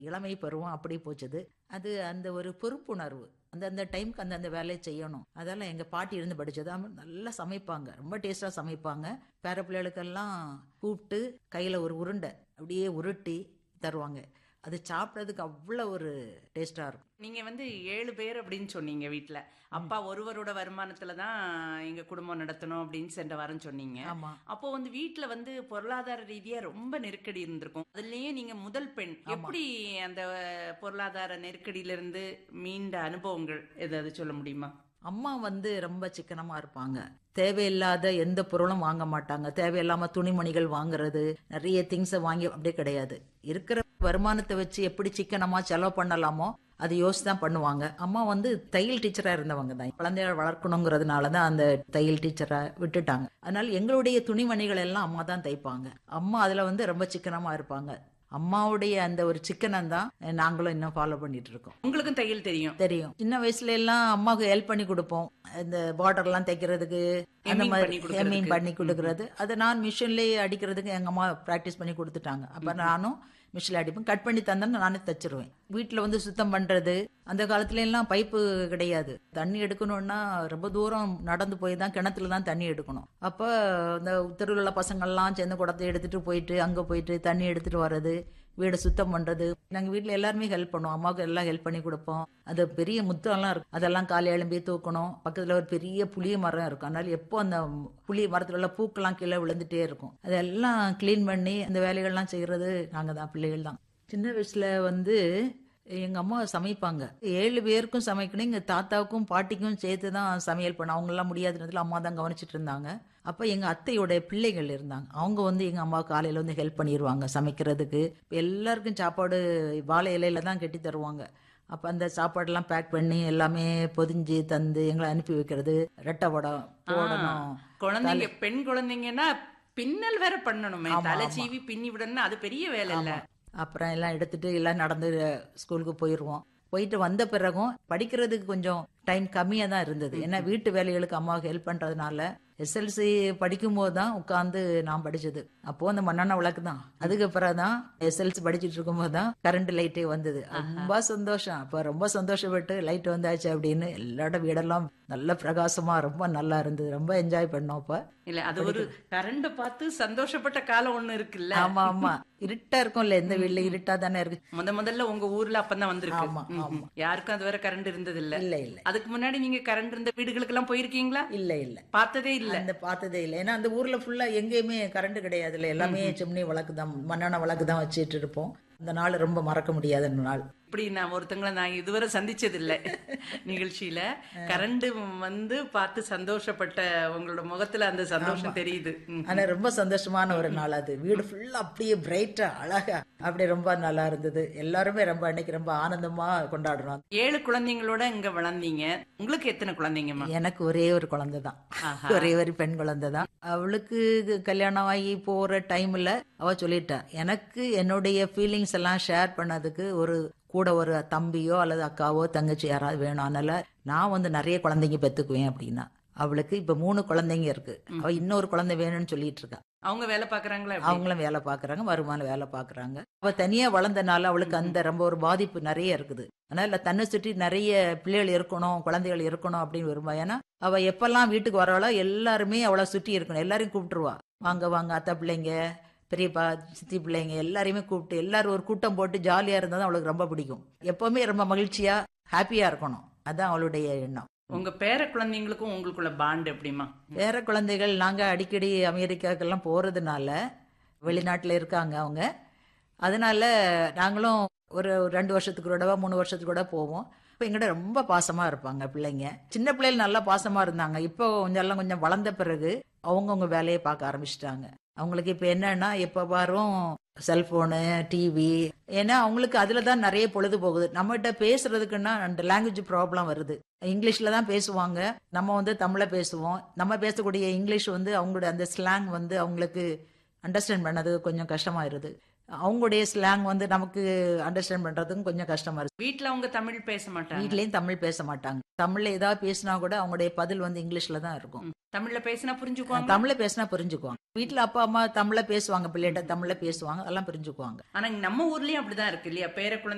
இளமை பருவம் அப்படி போச்சுது அது அந்த ஒரு பொறுப்புணர்வு அந்த அந்த டைம்க்கு அந்த அந்த வேலையை செய்யணும் அதெல்லாம் எங்க பாட்டி இருந்து படிச்சது அவங்க நல்லா சமைப்பாங்க ரொம்ப டேஸ்டா சமைப்பாங்க பேர பிள்ளைகளுக்கெல்லாம் கூப்பிட்டு கையில ஒரு உருண்டை அப்படியே உருட்டி தருவாங்க அது சாப்பிட்றதுக்கு அவ்வளோ ஒரு டேஸ்டா இருக்கும் நீங்க வந்து ஏழு பேர் அப்படின்னு சொன்னீங்க வீட்ல அப்பா ஒருவரோட வருமானத்துல தான் எங்க குடும்பம் நடத்தணும் அப்படின்னு சென்ற வாரம் சொன்னீங்க ஆமா அப்போ வந்து வீட்ல வந்து பொருளாதார ரீதியா ரொம்ப நெருக்கடி இருந்திருக்கும் அதுலயே நீங்க முதல் பெண் எப்படி அந்த பொருளாதார நெருக்கடியில இருந்து மீண்ட அனுபவங்கள் ஏதாவது சொல்ல முடியுமா அம்மா வந்து ரொம்ப சிக்கனமா இருப்பாங்க தேவையில்லாத எந்த பொருளும் வாங்க மாட்டாங்க தேவையில்லாம துணிமணிகள் வாங்குறது நிறைய திங்ஸை வாங்கி அப்படியே கிடையாது இருக்கிற வருமானத்தை வச்சு எப்படி சிக்கனமா செலவு பண்ணலாமோ அது யோசிச்சு தான் பண்ணுவாங்க அம்மா வந்து தையல் டீச்சரா இருந்தவங்க தான் குழந்தைகளை வளர்க்கணுங்கிறதுனால தான் அந்த தையல் டீச்சரை விட்டுட்டாங்க அதனால எங்களுடைய துணிமணிகள் எல்லாம் அம்மா தான் தைப்பாங்க அம்மா அதுல வந்து ரொம்ப சிக்கனமா இருப்பாங்க அம்மாவுடைய அந்த ஒரு சிக்கனம் தான் நாங்களும் இன்னும் ஃபாலோ பண்ணிட்டு இருக்கோம் உங்களுக்கும் தையல் தெரியும் தெரியும் சின்ன வயசுல எல்லாம் அம்மாவுக்கு ஹெல்ப் பண்ணி கொடுப்போம் இந்த பார்டர் எல்லாம் தைக்கிறதுக்கு அந்த Hemming மாதிரி பண்ணி கொடுக்கறதுக்கு. ஹெம்மிங் பண்ணி கொடுக்கறது அதை நான் மிஷின்லயே அடிக்கிறதுக்கு எங்க அம்மா பிராக்டிஸ் பண்ணி கொடுத்துட்டாங்க அப்ப நானும் மிஷின்ல அடிப்பேன் கட் பண்ணி தந்தேன்னு நானே தச்சிருவேன் வீட்டுல வந்து சுத்தம் பண்றது அந்த காலத்துல எல்லாம் பைப்பு கிடையாது தண்ணி எடுக்கணும்னா ரொம்ப தூரம் நடந்து போய் தான் கிணத்துல தான் தண்ணி எடுக்கணும் அப்ப இந்த தெருவில் உள்ள பசங்கள்லாம் சேர்ந்து குடத்தை எடுத்துட்டு போயிட்டு அங்க போயிட்டு தண்ணி எடுத்துட்டு வர்றது வீடை சுத்தம் பண்றது நாங்க வீட்ல எல்லாருமே ஹெல்ப் பண்ணுவோம் அம்மாவுக்கு எல்லாம் ஹெல்ப் பண்ணி கொடுப்போம் அது பெரிய முத்தம்லாம் இருக்கும் அதெல்லாம் காலை எழும்பி தூக்கணும் பக்கத்துல ஒரு பெரிய புளிய மரம் இருக்கும் அதனால எப்போ அந்த புளிய மரத்துல உள்ள பூக்கெல்லாம் கீழே விழுந்துட்டே இருக்கும் அதெல்லாம் க்ளீன் பண்ணி அந்த வேலைகள்லாம் செய்யறது நாங்க தான் பிள்ளைகள் தான் சின்ன வயசுல வந்து எங்க அம்மா சமைப்பாங்க ஏழு பேருக்கும் சமைக்கணும் எங்க தாத்தாவுக்கும் பாட்டிக்கும் சேர்த்து தான் சமையல் பண்ண அவங்க எல்லாம் முடியாதுன்றதுல அம்மா தான் கவனிச்சிட்டு இருந்தாங்க அப்ப எங்க அத்தையோட பிள்ளைகள் இருந்தாங்க அவங்க வந்து எங்க அம்மா காலையில வந்து ஹெல்ப் பண்ணிடுவாங்க சமைக்கிறதுக்கு எல்லாருக்கும் சாப்பாடு வாழை இலையில தான் கட்டி தருவாங்க அப்ப அந்த சாப்பாடெல்லாம் பேக் பண்ணி எல்லாமே பொதிஞ்சு தந்து எங்களை அனுப்பி வைக்கிறது ரெட்டை வடம் போடணும் குழந்தைங்க பெண் குழந்தைங்கன்னா பின்னல் வேற பண்ணணுமே ஆமா, தலை ஆமா. சீவி பின்னி விடணும்னா அது பெரிய வேலை இல்ல அப்புறம் எல்லாம் எடுத்துட்டு எல்லாம் நடந்து ஸ்கூலுக்கு போயிடுவோம் போயிட்டு வந்த பிறகும் படிக்கிறதுக்கு கொஞ்சம் டைம் கம்மியா தான் இருந்தது ஏன்னா வீட்டு வேலைகளுக்கு அம்மாவுக்கு ஹெல்ப் பண்றதுனால எஸ்எல்சி படிக்கும் போது தான் உட்காந்து நான் படிச்சது அப்போ அந்த மண்ணெண்ண விளக்கு தான் அதுக்கப்புறம் தான் எஸ்எல்சி படிச்சுட்டு இருக்கும்போது தான் கரண்ட் லைட்டே வந்தது ரொம்ப சந்தோஷம் அப்ப ரொம்ப சந்தோஷப்பட்டு லைட் வந்தாச்சு அப்படின்னு எல்லாரோட வீடெல்லாம் நல்ல பிரகாசமா ரொம்ப நல்லா இருந்தது ரொம்ப என்ஜாய் பண்ணோம் அப்ப இல்ல அது ஒரு கரண்ட பார்த்து சந்தோஷப்பட்ட காலம் ஒண்ணு இருக்குல்ல ஆமா ஆமா இருட்டா இருக்கும்ல எந்த வீட்ல இருட்டா தானே இருக்கு முத முதல்ல உங்க ஊர்ல அப்பதான் வந்திருக்கு ஆமா, ம், ஆமா. ம். யாருக்கும் அது வரை கரண்ட் இருந்தது இல்ல இல்ல இல்ல அதுக்கு முன்னாடி நீங்க கரண்ட் இருந்த வீடுகளுக்கு எல்லாம் போயிருக்கீங்களா இல்ல இல்ல பார்த்ததே இல்ல அந்த பார்த்ததே இல்லை ஏன்னா அந்த ஊர்ல ஃபுல்லா எங்கேயுமே கரண்ட் கிடையாதுல்ல எல்லாமே சிம்னி விளக்கு தான் மண்ணெண்ண விளக்கு தான் வச்சிட்டு இருப்போம் அந்த நாள் ரொம்ப மறக்க முடியாத நாள் இப்படி நான் ஒருத்தங்களை நான் இதுவரை சந்திச்சது இல்ல நிகழ்ச்சியில கரண்ட் வந்து பார்த்து சந்தோஷப்பட்ட உங்களோட முகத்துல அந்த சந்தோஷம் தெரியுது ம். ஆனா ரொம்ப சந்தோஷமான ஒரு நாள் அது வீடு ஃபுல்லா அப்படியே பிரைட்டா அழகா அப்படி ரொம்ப நல்லா இருந்தது எல்லாருமே ரொம்ப அன்னைக்கு ரொம்ப ஆனந்தமா கொண்டாடுறோம் ஏழு குழந்தைங்களோட இங்க வளர்ந்தீங்க உங்களுக்கு எத்தனை குழந்தைங்கம்மா எனக்கு ஒரே ஒரு குழந்தை தான் ஆஹா. ஒரே ஒரு பெண் குழந்தை தான் அவளுக்கு கல்யாணம் ஆகி போற டைம்ல அவ சொல்லிட்டா எனக்கு என்னுடைய ஃபீலிங்ஸ் எல்லாம் ஷேர் பண்ணதுக்கு ஒரு கூட ஒரு தம்பியோ அல்லது அக்காவோ தங்கச்சி யாராவது வேணும் அதனால நான் வந்து நிறைய குழந்தைங்க பெத்துக்குவேன் அப்படின்னா அவளுக்கு இப்ப மூணு குழந்தைங்க இருக்கு அவ இன்னொரு குழந்தை வேணும்னு சொல்லிட்டு இருக்கா அவங்க வேலை பாக்குறாங்களா எப்படி? அவங்களும் வேலை பாக்குறாங்க வருமானம் வேலை பாக்குறாங்க அவ தனியா வளர்ந்தனால அவளுக்கு அந்த ரொம்ப ஒரு பாதிப்பு நிறைய இருக்குது அதனால தன்னை சுற்றி நிறைய பிள்ளைகள் இருக்கணும் குழந்தைகள் இருக்கணும் அப்படின்னு விரும்பா ஏன்னா அவ எப்பெல்லாம் வீட்டுக்கு வரவளோ எல்லாருமே அவளை சுற்றி இருக்கணும் எல்லாரையும் கூப்பிட்டுருவா வாங்க வாங்க அத்தை பிள்ளைங்க பெரியப்பா சித்தி பிள்ளைங்க எல்லாரையுமே கூப்பிட்டு எல்லாரும் ஒரு கூட்டம் போட்டு ஜாலியா இருந்தா தான் அவளுக்கு ரொம்ப பிடிக்கும் எப்பவுமே ரொம்ப மகிழ்ச்சியா ஹாப்பியா இருக்கணும் அதான் அவளுடைய எண்ணம் உங்க பேர குழந்தைங்களுக்கும் உங்களுக்குள்ள பாண்ட் எப்படிமா வேற குழந்தைகள் நாங்க அடிக்கடி அமெரிக்காக்கெல்லாம் போறதுனால வெளிநாட்டுல இருக்காங்க அவங்க அதனால நாங்களும் ஒரு ரெண்டு வருஷத்துக்கு கூடவா மூணு வருஷத்துக்கு கூட போவோம் இப்போ எங்கிட்ட ரொம்ப பாசமா இருப்பாங்க பிள்ளைங்க சின்ன பிள்ளைகள் நல்லா பாசமா இருந்தாங்க இப்போ கொஞ்சம் எல்லாம் கொஞ்சம் வளர்ந்த பிறகு அவங்கவுங்க வேலையை பார்க்க ஆரம்பிச்சிட்டாங்க அவங்களுக்கு இப்போ என்னன்னா எப்போ பாரும் செல்போனு டிவி ஏன்னா அவங்களுக்கு அதுல தான் நிறைய பொழுது போகுது நம்மகிட்ட பேசுறதுக்குன்னா அந்த லாங்குவேஜ் ப்ராப்ளம் வருது இங்கிலீஷ்ல தான் பேசுவாங்க நம்ம வந்து தமிழ்ல பேசுவோம் நம்ம பேசக்கூடிய இங்கிலீஷ் வந்து அவங்களோட அந்த ஸ்லாங் வந்து அவங்களுக்கு அண்டர்ஸ்டாண்ட் பண்ணது கொஞ்சம் கஷ்டமாயிருது அவங்களுடைய ஸ்லாங் வந்து நமக்கு அண்டர்ஸ்டாண்ட் பண்றதுக்கும் கொஞ்சம் கஷ்டமா இருக்கு வீட்ல அவங்க தமிழ் பேச மாட்டாங்க வீட்லயும் தமிழ் பேச மாட்டாங்க தமிழ்ல ஏதாவது பேசினா கூட அவங்களுடைய பதில் வந்து இங்கிலீஷ்ல தான் இருக்கும் தமிழ்ல பேசினா புரிஞ்சுக்குவாங்க தமிழ்ல பேசினா புரிஞ்சுக்குவாங்க வீட்ல அப்பா அம்மா தமிழ்ல பேசுவாங்க பிள்ளைகிட்ட தமிழ்ல பேசுவாங்க அதெல்லாம் புரிஞ்சுக்குவாங்க ஆனா நம்ம ஊர்லயும் அப்படிதான் இருக்கு இல்லையா பேர குழந்தை